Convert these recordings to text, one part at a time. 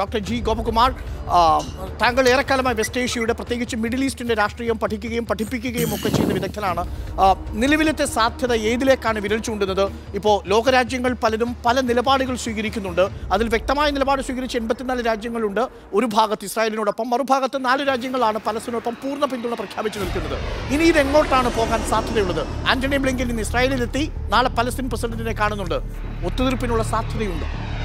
Doctor G Gopakumar ആ, താങ്കൾ ഏറെക്കാലമായി വെസ്റ്റ് ഏഷ്യയുടെ പ്രത്യേകിച്ച് മിഡിൽ ഈസ്റ്റിന്റെ രാഷ്ട്രീയം പഠിക്കുകയും പഠിപ്പിക്കുകയും ഒക്കെ ചെയ്യുന്ന വിദഗ്ധനാണ് ആ, നിലവിലത്തെ സാധ്യത ഏതിലേക്കാണ് വിരൽ ചൂണ്ടുന്നത് ഇപ്പോൾ ലോകരാജ്യങ്ങൾ പലരും പല നിലപാടുകൾ സ്വീകരിക്കുന്നുണ്ട് അതിൽ വ്യക്തമായ നിലപാട് സ്വീകരിച്ച് എൺപത്തിനാല് രാജ്യങ്ങളുണ്ട് ഒരു ഭാഗത്ത് ഇസ്രായേലിനോടൊപ്പം മറുഭാഗത്ത് നാല് രാജ്യങ്ങളാണ് പലസ്തീനോടൊപ്പം പൂർണ്ണ പിന്തുണ പ്രഖ്യാപിച്ചു നിൽക്കുന്നത് ഇനി ഇത് എങ്ങോട്ടാണ് പോകാൻ സാധ്യതയുള്ളത് ആന്റണി ബ്ലിങ്കൻ ഇന്ന് ഇസ്രായേലിലെത്തി നാളെ പലസ്തീൻ പ്രസിഡന്റിനെ കാണുന്നുണ്ട് ഒത്തുതീർപ്പിനുള്ള സാധ്യതയുണ്ട്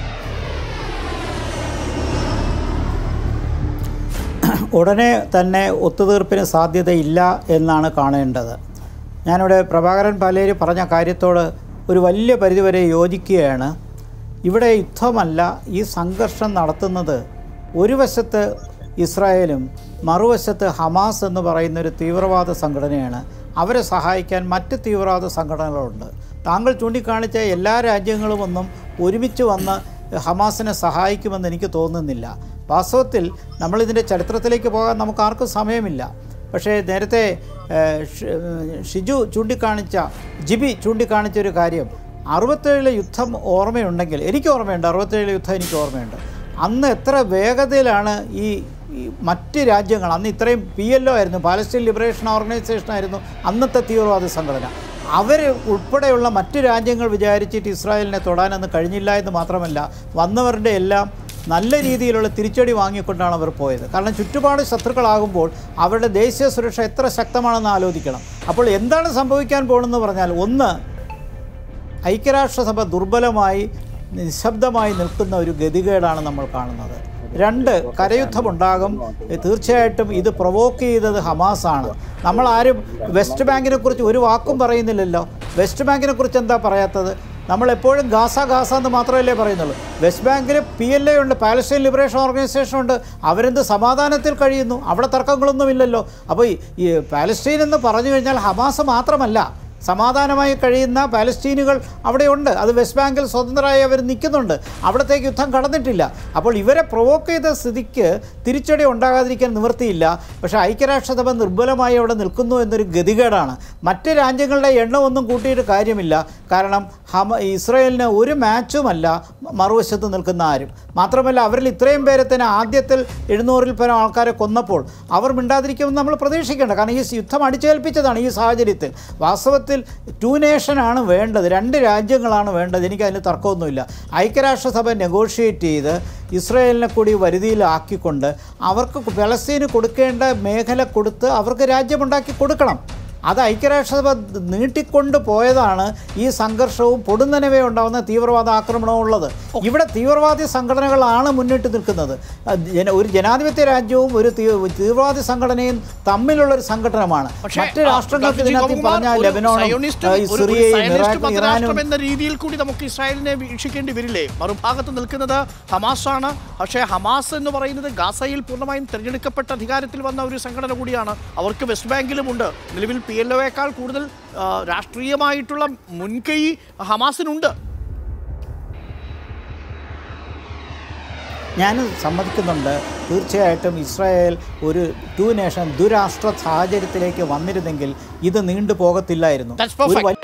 ഉടനെ തന്നെ ഒത്തുതീർപ്പിന് സാധ്യതയില്ല എന്നാണ് കാണേണ്ടത് ഞാനിവിടെ പ്രഭാകരൻ പാലേരി പറഞ്ഞ കാര്യത്തോട് ഒരു വലിയ പരിധിവരെ യോജിക്കുകയാണ് ഇവിടെ യുദ്ധമല്ല ഈ സംഘർഷം നടത്തുന്നത് ഒരു വശത്ത് ഇസ്രായേലും മറുവശത്ത് ഹമാസ് എന്ന് പറയുന്ന ഒരു തീവ്രവാദ സംഘടനയാണ് അവരെ സഹായിക്കാൻ മറ്റ് തീവ്രവാദ സംഘടനകളുണ്ട് താങ്കൾ ചൂണ്ടിക്കാണിച്ച എല്ലാ രാജ്യങ്ങളും ഒന്നും ഒരുമിച്ച് വന്ന് ഹമാസിനെ സഹായിക്കുമെന്ന് എനിക്ക് തോന്നുന്നില്ല വാസ്തവത്തിൽ നമ്മളിതിൻ്റെ ചരിത്രത്തിലേക്ക് പോകാൻ നമുക്ക് ആർക്കും സമയമില്ല പക്ഷേ നേരത്തെ ഏഹ്, ഷി- ഏഹ്, ഷിജു ചൂണ്ടിക്കാണിച്ച ജിബി ചൂണ്ടിക്കാണിച്ച ഒരു കാര്യം അറുപത്തേഴിലെ യുദ്ധം ഓർമ്മയുണ്ടെങ്കിൽ എനിക്ക് ഓർമ്മയുണ്ട് അറുപത്തേഴിലെ യുദ്ധം എനിക്ക് ഓർമ്മയുണ്ട് അന്ന് എത്ര വേഗതയിലാണ് ഈ ഈ മറ്റ് രാജ്യങ്ങൾ അന്ന് ഇത്രയും പി എൽ ഒ ആയിരുന്നു പാലസ്റ്റീൻ ലിബറേഷൻ ഓർഗനൈസേഷൻ ആയിരുന്നു അന്നത്തെ തീവ്രവാദ സംഘടന അവർ ഉൾപ്പെടെയുള്ള മറ്റ് രാജ്യങ്ങൾ വിചാരിച്ചിട്ട് ഇസ്രായേലിനെ തൊടാനൊന്നും കഴിഞ്ഞില്ല എന്ന് മാത്രമല്ല വന്നവരുടെ എല്ലാം നല്ല രീതിയിലുള്ള തിരിച്ചടി വാങ്ങിക്കൊണ്ടാണ് അവർ പോയത് കാരണം ചുറ്റുപാട് ശത്രുക്കളാകുമ്പോൾ അവരുടെ ദേശീയ സുരക്ഷ എത്ര ശക്തമാണെന്ന് ആലോചിക്കണം അപ്പോൾ എന്താണ് സംഭവിക്കാൻ പോകുന്നതെന്ന് പറഞ്ഞാൽ ഒന്ന് ഐക്യരാഷ്ട്രസഭ ദുർബലമായി നിശബ്ദമായി നിൽക്കുന്ന ഒരു ഗതികേടാണ് നമ്മൾ കാണുന്നത് രണ്ട് കരയുദ്ധമുണ്ടാകും തീർച്ചയായിട്ടും ഇത് പ്രൊവോക്ക് ചെയ്തത് ഹമാസാണ് നമ്മൾ ആരും വെസ്റ്റ് ബാങ്കിനെ കുറിച്ച് ഒരു വാക്കും പറയുന്നില്ലല്ലോ വെസ്റ്റ് ബാങ്കിനെ കുറിച്ച് എന്താ പറയാത്തത് നമ്മൾ എപ്പോഴും ഗാസ ഗാസ എന്ന് മാത്രമല്ലേ പറയുന്നുള്ളൂ വെസ്റ്റ് ബാങ്കിൽ പി എൽ എ ഉണ്ട് പാലസ്റ്റൈൻ ലിബറേഷൻ ഓർഗനൈസേഷൻ ഉണ്ട് അവരെന്ത് സമാധാനത്തിൽ കഴിയുന്നു അവിടെ തർക്കങ്ങളൊന്നുമില്ലല്ലോ അപ്പോൾ ഈ- ഈ പാലസ്റ്റീൻ എന്ന് പറഞ്ഞു കഴിഞ്ഞാൽ ഹമാസ് മാത്രമല്ല സമാധാനമായി കഴിയുന്ന പാലസ്തീനുകൾ അവിടെയുണ്ട് അത് വെസ്റ്റ് ബാങ്കിൽ സ്വതന്ത്രരായി അവർ നിൽക്കുന്നുണ്ട് അവിടത്തേക്ക് യുദ്ധം കടന്നിട്ടില്ല അപ്പോൾ ഇവരെ പ്രൊവോക്ക് ചെയ്ത സ്ഥിതിക്ക് തിരിച്ചടി ഉണ്ടാകാതിരിക്കാൻ നിവൃത്തിയില്ല പക്ഷേ ഐക്യരാഷ്ട്രസഭ നിർബലമായി അവിടെ നിൽക്കുന്നു എന്നൊരു ഗതികേടാണ് മറ്റ് രാജ്യങ്ങളുടെ എണ്ണം ഒന്നും കൂട്ടിയിട്ട് കാര്യമില്ല കാരണം ഹമ ഇസ്രയേലിന് ഒരു മാച്ചുമല്ല മറുവശത്ത് നിൽക്കുന്ന ആരും മാത്രമല്ല അവരിൽ ഇത്രയും പേരെ തന്നെ ആദ്യത്തിൽ എഴുന്നൂറിൽ പരം ആൾക്കാരെ കൊന്നപ്പോൾ അവർ മിണ്ടാതിരിക്കുമെന്ന് നമ്മൾ പ്രതീക്ഷിക്കേണ്ട കാരണം ഈ യുദ്ധം അടിച്ചേൽപ്പിച്ചതാണ് ഈ സാഹചര്യത്തിൽ വാസ്തവത്തിൽ ടു നേഷനാണ് വേണ്ടത് രണ്ട് രാജ്യങ്ങളാണ് വേണ്ടത് എനിക്ക് അതിന് തർക്കമൊന്നുമില്ല ഐക്യരാഷ്ട്രസഭ നെഗോഷിയേറ്റ് ചെയ്ത് ഇസ്രയേലിനെ കൂടി വരുതിയിലാക്കിക്കൊണ്ട് അവർക്ക് പലസ്തീന് കൊടുക്കേണ്ട മേഖല കൊടുത്ത് അവർക്ക് രാജ്യമുണ്ടാക്കി കൊടുക്കണം അത് ഐക്യരാഷ്ട്രസഭ നീട്ടിക്കൊണ്ട് പോയതാണ് ഈ സംഘർഷവും പൊടുന്നനവേ ഉണ്ടാകുന്ന തീവ്രവാദ ആക്രമണവും ഉള്ളത് ഇവിടെ തീവ്രവാദി സംഘടനകളാണ് മുന്നിട്ട് നിൽക്കുന്നത് അത് ജന- ഒരു ജനാധിപത്യ രാജ്യവും ഒരു തീ- തീവ്രവാദി സംഘടനയും തമ്മിലുള്ള ഒരു സംഘടനമാണ് പക്ഷേ, മറ്റ് ആ, രാഷ്ട്രങ്ങൾക്ക് ഡോക്ടർ ജി ഇതിനകത്ത് ഗോപകുമാർ, പറഞ്ഞാൽ ഒരു ലെബനോണും സയോണിസ്റ്റ്- ആ, ഒരു- ഒരു സിറിയയും സയനിസ്റ്റ് ഇറാഖും മതരാഷ്ട്രം ഇറാനും എന്ന രീതിയിൽ കൂടി നമുക്ക് ഇസ്രായേലിനെ വീക്ഷിക്കേണ്ടി വരില്ലേ മറുഭാഗത്ത് നിൽക്കുന്നത് ഹമാസാണ് പക്ഷേ ഹമാസ് എന്ന് പറയുന്നത് ഗാസയിൽ പൂർണ്ണമായും തിരഞ്ഞെടുക്കപ്പെട്ട അധികാരത്തിൽ വന്ന ഒരു സംഘടന കൂടിയാണ് അവർക്ക് വെസ്റ്റ് ബാങ്കിലുമുണ്ട് നിലവിൽ പി എൽ ഒയേക്കാൾ കൂടുതൽ ആ, രാഷ്ട്രീയമായിട്ടുള്ള മുൻകൈ ഹമാസിനുണ്ട് ഞാൻ സമ്മതിക്കുന്നുണ്ട് തീർച്ചയായിട്ടും ഇസ്രായേൽ ഒരു ടു നേഷൻ ദുരാഷ്ട്ര സാഹചര്യത്തിലേക്ക് വന്നിരുന്നെങ്കിൽ ഇത് നീണ്ടു പോകത്തില്ലായിരുന്നു That's perfect. ഒരു വലിയ